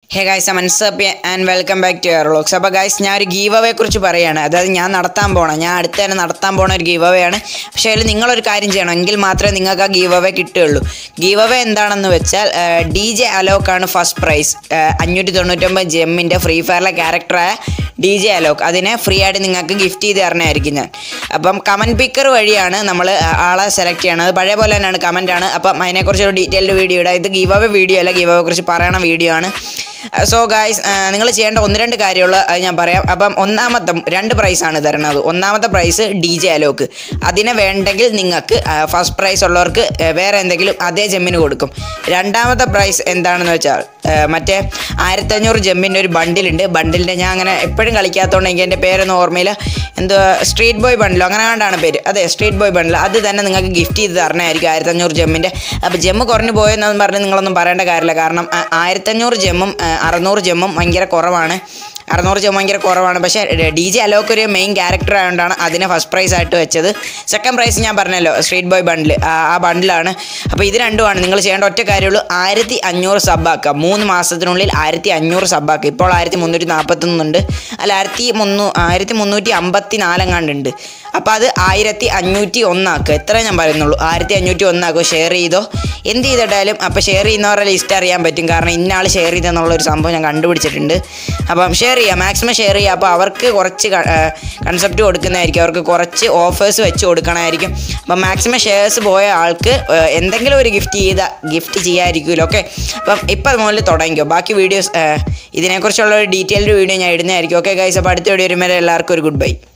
ഹേ guys മൻസപ്പ് and welcome back to your vlogs അപ്പോൾ guys ഞാൻ ഒരു ഗീവ് അവയെ കുറിച്ച് പറയുകയാണ് അതായത് ഞാൻ നടത്താൻ പോകണം ഞാൻ അടുത്ത് തന്നെ നടത്താൻ പോണ ഒരു ഗീവ് അവേ ആണ് പക്ഷേ അതിൽ നിങ്ങളൊരു കാര്യം ചെയ്യണം എങ്കിൽ മാത്രമേ നിങ്ങൾക്ക് ആ ഗീവ് അവേ കിട്ടുകയുള്ളൂ ഗീവ് അവേ എന്താണെന്ന് വെച്ചാൽ ഡി ജെ അലോക്കാണ് ഫസ്റ്റ് പ്രൈസ് അഞ്ഞൂറ്റി തൊണ്ണൂറ്റൊമ്പത് ജെമ്മിൻ്റെ ഫ്രീ ഫയറിലെ ക്യാരക്ടറായ ഡി ജെ അലോക്ക് അതിനെ ഫ്രീ ആയിട്ട് നിങ്ങൾക്ക് ഗിഫ്റ്റ് ചെയ്ത് തരണമായിരിക്കും ഞാൻ അപ്പം കമൻറ്റ് പിക്കർ വഴിയാണ് നമ്മൾ ആളെ സെലക്ട് ചെയ്യണത് അത് പഴയ പോലെ തന്നെയാണ് കമൻ്റ് ആണ് അപ്പം അതിനെക്കുറിച്ച് ഒരു ഡീറ്റെയിൽഡ് വീഡിയോ ഇടാം ഇത് ഗീവ് അവേ വീഡിയോ അല്ല ഗീവ് അവയെ കുറിച്ച് പറയണ വീഡിയോ ആണ് സോ ഗായ്സ് നിങ്ങൾ ചെയ്യേണ്ട ഒന്ന് രണ്ട് കാര്യമുള്ള അത് ഞാൻ പറയാം അപ്പം ഒന്നാമത്തെ രണ്ട് പ്രൈസാണ് തരുന്നത് ഒന്നാമത്തെ പ്രൈസ് ഡി ജെ അലോക്ക് അതിനെ വേണ്ടെങ്കിൽ നിങ്ങൾക്ക് ഫസ്റ്റ് പ്രൈസ് ഉള്ളവർക്ക് ആ, വേറെ എന്തെങ്കിലും അതേ ജെമ്മിന് കൊടുക്കും രണ്ടാമത്തെ പ്രൈസ് എന്താണെന്ന് വെച്ചാൽ ആ, മറ്റേ ആയിരത്തഞ്ഞൂറ് ജെമ്മിൻ്റെ ഒരു ബണ്ടിലുണ്ട് ബണ്ടിലിൻ്റെ ഞാൻ അങ്ങനെ എപ്പോഴും കളിക്കാത്തതുകൊണ്ട് എനിക്ക് എൻ്റെ പേരൊന്നും ഓർമ്മയില്ല എന്തുവാ സ്ട്രീറ്റ് ബോയ് ബണ്ടിലോ അങ്ങനെ കണ്ടാണ് പേര് അതെ സ്ട്രീറ്റ് ബോയ് ബണ്ടിൽ അത് തന്നെ നിങ്ങൾക്ക് ഗിഫ്റ്റ് ചെയ്ത് തരണമായിരിക്കും ആയിരത്തഞ്ഞൂറ് ജെമ്മിൻ്റെ അപ്പോൾ ജെമ്മ് കുറഞ്ഞു പോയെന്ന് പറഞ്ഞ് നിങ്ങളൊന്നും പറയേണ്ട കാര്യമില്ല കാരണം ആ, ആയിരത്തഞ്ഞൂറ് ജെമ്മും ആ, അറുന്നൂറ് ജെമ്മും ഭയങ്കര കുറവാണ് അറുന്നൂറ് ജെമ്മ് ഭയങ്കര കുറവാണ് പക്ഷേ ഡി ജെ അലോക്ക് ഒരു മെയിൻ ക്യാരക്ടർ ആയതുകൊണ്ടാണ് അതിനെ ഫസ്റ്റ് പ്രൈസ് ആയിട്ട് വെച്ചത് സെക്കൻഡ് പ്രൈസ് ഞാൻ പറഞ്ഞല്ലോ സ്ട്രീറ്റ് ബോയ് ബണ്ടിൽ ആ ബണ്ടിലാണ് അപ്പോൾ ഇത് രണ്ടുമാണ് നിങ്ങൾ ചെയ്യേണ്ട ഒറ്റ കാര്യമുള്ളൂ ആയിരത്തി അഞ്ഞൂറ് സബ്ബാക്കുക മൂന്ന് മാസത്തിനുള്ളിൽ ആയിരത്തി അഞ്ഞൂറ് സബ്ബാക്കുക ഇപ്പോൾ ആയിരത്തി മുന്നൂറ്റി നാൽപ്പത്തൊന്നുണ്ട് അല്ല ആയിരത്തി മുന്നൂ ആയിരത്തി മുന്നൂറ്റി അമ്പത്തി നാലെങ്ങാണ്ടുണ്ട് അപ്പോൾ അത് ആയിരത്തി അഞ്ഞൂറ്റി ഒന്നാക്കുക എത്ര ഞാൻ പറയുന്നുള്ളൂ ആയിരത്തി അഞ്ഞൂറ്റി ഒന്നാക്കുക ഷെയർ ചെയ്തോ എന്ത് ചെയ്തിട്ടാലും അപ്പോൾ ഷെയർ ചെയ്യുന്നവരുടെ ലിസ്റ്റ് അറിയാൻ പറ്റും കാരണം ഇന്ന ആൾ ഷെയർ ചെയ്തെന്നുള്ള ഒരു സംഭവം ഞാൻ കണ്ടുപിടിച്ചിട്ടുണ്ട് അപ്പം ഷെയർ ചെയ്യുക മാക്സിമം ഷെയർ ചെയ്യുക അപ്പോൾ അവർക്ക് കുറച്ച് കൺസെപ്റ്റ് കൊടുക്കുന്നതായിരിക്കും അവർക്ക് കുറച്ച് ഓഫേഴ്സ് വെച്ച് കൊടുക്കണമായിരിക്കും അപ്പം മാക്സിമം ഷെയർസ് പോയ ആൾക്ക് ഏഹ്, എന്തെങ്കിലും ഒരു ഗിഫ്റ്റ് ചെയ്ത ഗിഫ്റ്റ് ചെയ്യാമായിരിക്കുമല്ലോ ഓക്കെ അപ്പം ഇപ്പം മുതൽ തുടങ്ങിക്കോ ബാക്കി വീഡിയോസ് ഇതിനെക്കുറിച്ചുള്ള ഒരു ഡീറ്റെയിൽഡ് വീഡിയോ ഞാൻ ഇടുന്നതായിരിക്കും ഓക്കെ ഗൈസ് അപ്പോൾ അടുത്ത വീഡിയോ വരുമ്പോൾ എല്ലാവർക്കും ഒരു ഗുഡ് ബൈ